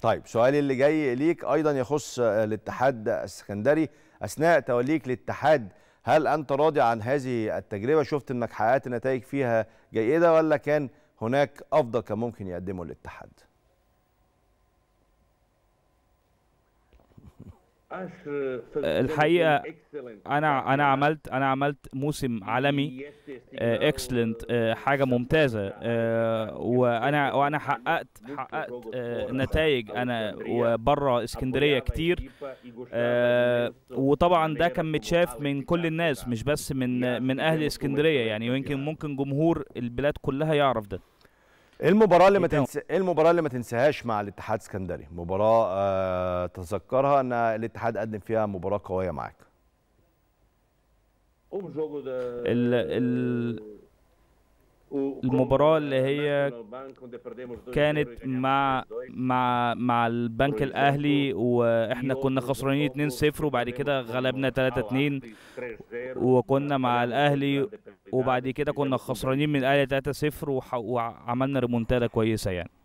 طيب سؤالي اللي جاي ليك ايضا يخص الاتحاد السكندري اثناء توليك الاتحاد هل انت راضي عن هذه التجربه شفت انك حققت نتائج فيها جيده ولا كان هناك افضل كان ممكن يقدمه الاتحاد الحقيقه انا انا عملت انا عملت موسم عالمي اكسلنت حاجه ممتازه آه، وانا وانا حققت حققت آه، نتائج انا وبره اسكندريه كتير آه، وطبعا ده كان متشاف من كل الناس مش بس من من اهل اسكندريه يعني ويمكن ممكن جمهور البلاد كلها يعرف ده ايه المباراه اللي ما إيه تنس... ايه المباراه اللي ما تنساهاش مع الاتحاد السكندري مباراه آه تذكرها ان الاتحاد قدم فيها مباراه قويه معاك ال ال المباراة اللي هي كانت مع مع مع البنك الاهلي واحنا كنا خسرانين 2-0 وبعد كده غلبنا 3-2 وكنا مع الاهلي وبعد كده كنا خسرانين من الاهلي 3-0 وح- وعملنا ريمونتادا كويسه يعني